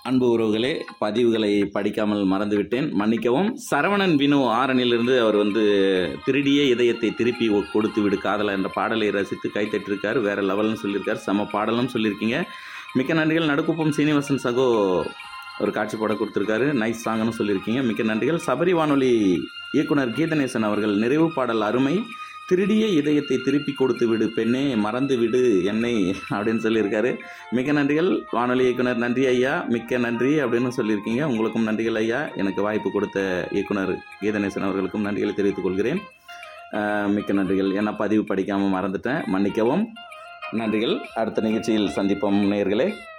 அன்பு உறவுகளே பதிவுகளை படிக்காமல் மறந்துவிட்டேன் மன்னிக்கவும் சரவணன் வினு ஆரணிலிருந்து அவர் வந்து திருடிய இதயத்தை திருப்பி ஒ- கொடுத்து விடு காதலா என்ற பாடலை ரசித்து கைத்தட்டிருக்கார் வேற லெவல்னு சொல்லியிருக்கார் செம பாடலும் சொல்லியிருக்கீங்க மிக்க நன்றிகள் நடுக்குப்பம் சீனிவாசன் சகோ ஒரு காட்சி படம் கொடுத்துருக்காரு நைஸ் சாங்னு சொல்லியிருக்கீங்க மிக்க நன்றிகள் சபரி வானொலி இயக்குனர் கீதநேசன் அவர்கள் நிறைவு பாடல் அருமை திருடிய இதயத்தை திருப்பி கொடுத்து விடு பெண்ணே மறந்து விடு என்னை அப்படின்னு சொல்லியிருக்காரு மிக்க நன்றிகள் வானொலி இயக்குனர் நன்றி ஐயா மிக்க நன்றி அப்படின்னு சொல்லியிருக்கீங்க உங்களுக்கும் நன்றிகள் ஐயா எனக்கு வாய்ப்பு கொடுத்த இயக்குனர் கீதநேசன் அவர்களுக்கும் நன்றிகளை தெரிவித்துக் கொள்கிறேன் அஹ், மிக்க நன்றிகள் ஏன்னா பதிவு படிக்காமல் மறந்துட்டேன் மன்னிக்கவும் நன்றிகள் அடுத்த நிகழ்ச்சியில் சந்திப்போம் நேயர்களே